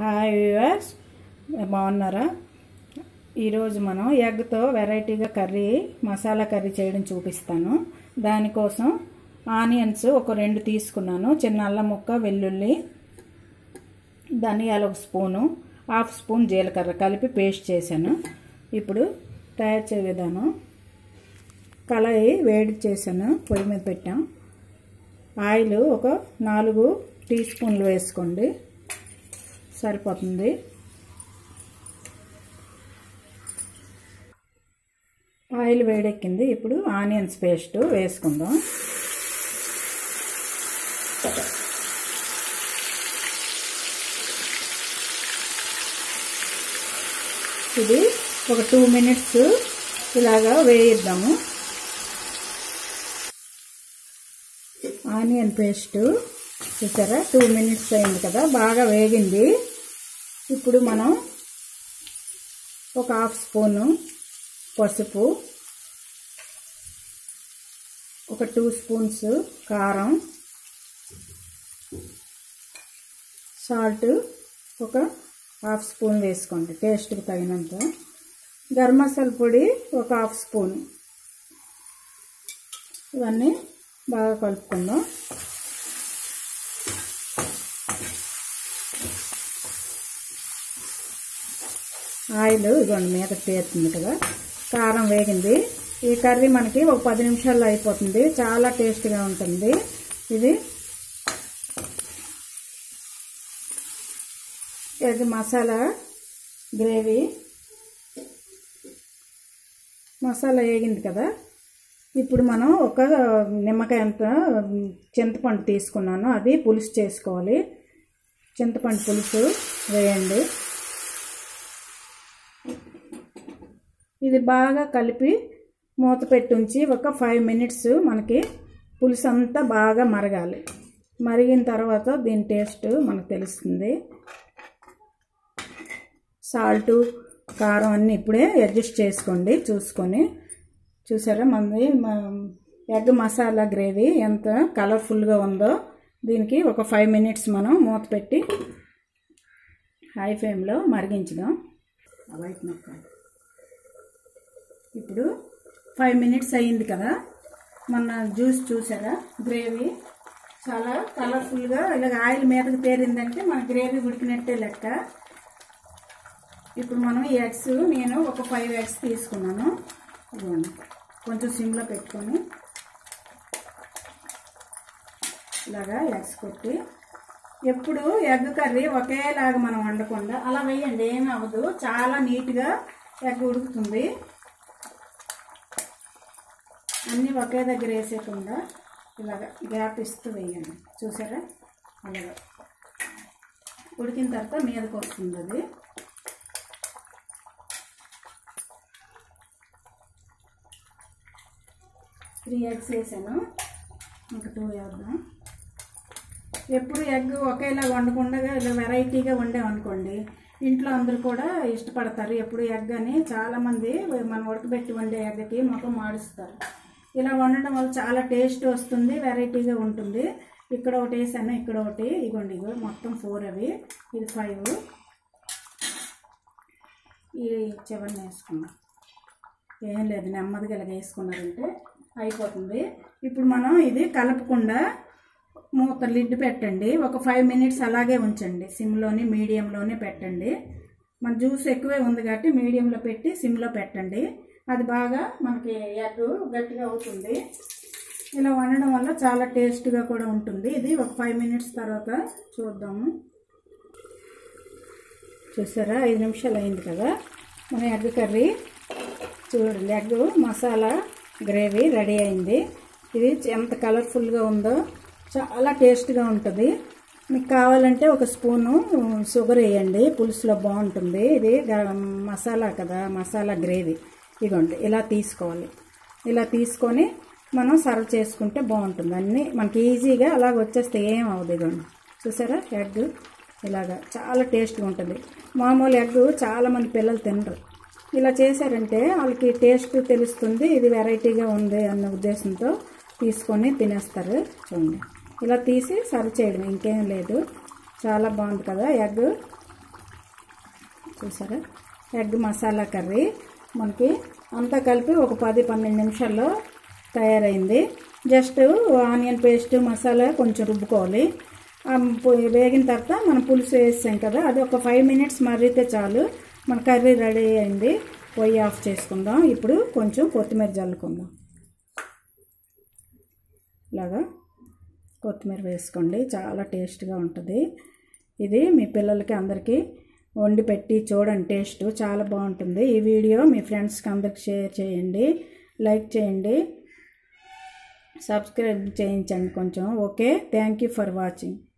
hi viewers బాగున్నారా ఈరోజు మనం ఎగ్తో వెరైటీగా కర్రీ మసాలా కర్రీ చేయడం చూపిస్తాను దానికోసం ఆనియన్స్ ఒక రెండు తీసుకున్నాను చిన్న అల్లం ముక్క వెల్లుల్లి ధనియాలు ఒక స్పూను హాఫ్ స్పూన్ జీలకర్ర కలిపి పేస్ట్ చేశాను ఇప్పుడు తయారు చేయ విధానం కళాయి వేడి చేశాను పొయ్యి మీద పెట్టాం ఆయిల్ ఒక నాలుగు టీ స్పూన్లు వేసుకోండి సరిపోతుంది ఆయిల్ వేడెక్కింది ఇప్పుడు ఆనియన్స్ పేస్ట్ వేసుకుందాం ఇది ఒక టూ మినిట్స్ ఇలాగా వేయిద్దాము ఆనియన్ పేస్ట్ చూసారా టూ మినిట్స్ అయింది కదా బాగా వేగింది ఇప్పుడు మనం ఒక హాఫ్ స్పూను పసుపు ఒక టూ స్పూన్స్ కారం సాల్ట్ ఒక హాఫ్ స్పూన్ వేసుకోండి టేస్ట్కి తగినంత గరం మసాలా పొడి ఒక హాఫ్ స్పూన్ ఇవన్నీ బాగా కలుపుకుందాం ఆయిల్ ఇదిగోండి మీద తీరుతుంది కదా కారం వేగింది ఈ కర్రీ మనకి ఒక పది నిమిషాల్లో అయిపోతుంది చాలా టేస్ట్గా ఉంటుంది ఇది ఇది మసాలా గ్రేవీ మసాలా వేగింది కదా ఇప్పుడు మనం ఒక నిమ్మకాయ అంత చింతపండు తీసుకున్నాను అది పులుసు చేసుకోవాలి చింతపండు పులుసు వేయండి ఇది బాగా కలిపి మూత పెట్టి ఉంచి ఒక ఫైవ్ మినిట్స్ మనకి పులుసు అంతా బాగా మరగాలి మరిగిన తర్వాత దీని టేస్ట్ మనకు తెలుస్తుంది సాల్టు కారం అన్నీ ఇప్పుడే అడ్జస్ట్ చేసుకోండి చూసుకొని చూసారా మనది ఎగ్ మసాలా గ్రేవీ ఎంత కలర్ఫుల్గా ఉందో దీనికి ఒక ఫైవ్ మినిట్స్ మనం మూత పెట్టి హై ఫ్లేమ్లో మరిగించుదాం వైట్ నొక్క ఇప్పుడు ఫైవ్ మినిట్స్ అయ్యింది కదా మన జ్యూస్ చూసారా గ్రేవీ చాలా కలర్ఫుల్గా ఇలాగ ఆయిల్ మీదకి తేరిందంటే మన గ్రేవీ ఉడికినట్టే లెక్క ఇప్పుడు మనం ఈ ఎగ్స్ నేను ఒక ఫైవ్ ఎగ్స్ తీసుకున్నాను ఇదిగోండి కొంచెం సిమ్లో పెట్టుకొని ఇలాగా ఎగ్స్ కొట్టి ఎప్పుడు ఎగ్ కర్రీ ఒకేలాగా మనం వండకుండా అలా వేయండి ఏమి అవ్వదు చాలా నీట్గా ఎగ్ ఉడుకుతుంది అన్నీ ఒకే దగ్గర వేసేయకుండా ఇలాగ గ్యాప్ ఇస్తూ వేయండి చూసారా అలాగా ఉడికిన తర్వాత మీదకి వస్తుంది అది త్రీ ఎగ్స్ వేసాను ఇంకా టూ వేద్దాం ఎప్పుడు ఎగ్ ఒకేలా వండకుండా ఇలా వెరైటీగా వండామనుకోండి ఇంట్లో అందరూ కూడా ఇష్టపడతారు ఎప్పుడు ఎగ్ అని చాలామంది మనం ఉడకబెట్టి వండే ఎగ్కి మొత్తం మాడుస్తారు ఇలా వండడం వల్ల చాలా టేస్ట్ వస్తుంది వెరైటీగా ఉంటుంది ఇక్కడ ఒకటి వేసాను ఇక్కడ ఒకటి ఇగోండి ఇగో మొత్తం ఫోర్ అవి ఇది ఫైవ్ ఈ చివరిని వేసుకున్నాం ఏం లేదు నెమ్మదిగా ఇలా వేసుకున్నారంటే అయిపోతుంది ఇప్పుడు మనం ఇది కలపకుండా మూత లిడ్ పెట్టండి ఒక ఫైవ్ మినిట్స్ అలాగే ఉంచండి సిమ్లోని మీడియంలోనే పెట్టండి మన జ్యూస్ ఎక్కువే ఉంది కాబట్టి మీడియంలో పెట్టి సిమ్లో పెట్టండి అది బాగా మనకి ఎగ్ గట్టిగా అవుతుంది ఇలా వండడం వల్ల చాలా టేస్ట్గా కూడా ఉంటుంది ఇది ఒక ఫైవ్ మినిట్స్ తర్వాత చూద్దాము చూసారా ఐదు నిమిషాలు అయింది కదా మన ఎగ్ కర్రీ చూడండి ఎగ్ మసాలా గ్రేవీ రెడీ అయింది ఇది ఎంత కలర్ఫుల్గా ఉందో చాలా టేస్ట్గా ఉంటుంది మీకు కావాలంటే ఒక స్పూను షుగర్ వేయండి పులుసులో బాగుంటుంది ఇది మసాలా కదా మసాలా గ్రేవీ ఇదిగోండి ఇలా తీసుకోవాలి ఇలా తీసుకొని మనం సర్వ్ చేసుకుంటే బాగుంటుంది అన్నీ మనకి ఈజీగా అలాగ వచ్చేస్తే ఏం అవ్వదు ఇదిగోండి చూసారా ఎగ్ ఇలాగా చాలా టేస్ట్గా ఉంటుంది మామూలు ఎగ్ చాలామంది పిల్లలు తినరు ఇలా చేశారంటే వాళ్ళకి టేస్ట్ తెలుస్తుంది ఇది వెరైటీగా ఉంది అన్న ఉద్దేశంతో తీసుకొని తినేస్తారు చూడండి ఇలా తీసి సర్వ్ చేయడం ఇంకేం లేదు చాలా బాగుంది కదా ఎగ్ చూసారా ఎగ్ మసాలా కర్రీ మనకి అంతా కలిపి ఒక పది పన్నెండు నిమిషాల్లో తయారైంది జస్ట్ ఆనియన్ పేస్ట్ మసాలా కొంచెం రుబ్బుకోవాలి ఆ పు- వేగిన తర్వాత మనం పులుసు వేసాం కదా అది ఒక ఫైవ్ మినిట్స్ మరిగితే చాలు మన కర్రీ రెడీ అయింది పొయ్యి ఆఫ్ చేసుకుందాం ఇప్పుడు కొంచెం కొత్తిమీర జల్లుకుందాం ఇలాగా కొత్తిమీర వేసుకోండి చాలా టేస్ట్గా ఉంటుంది ఇది మీ పిల్లలకి అందరికీ వండి పెట్టి చూడండి టేస్ట్ చాలా బాగుంటుంది ఈ వీడియో మీ ఫ్రెండ్స్కి అందరికి షేర్ చేయండి లైక్ చేయండి సబ్స్క్రైబ్ చేయించండి కొంచెం okay thank you for watching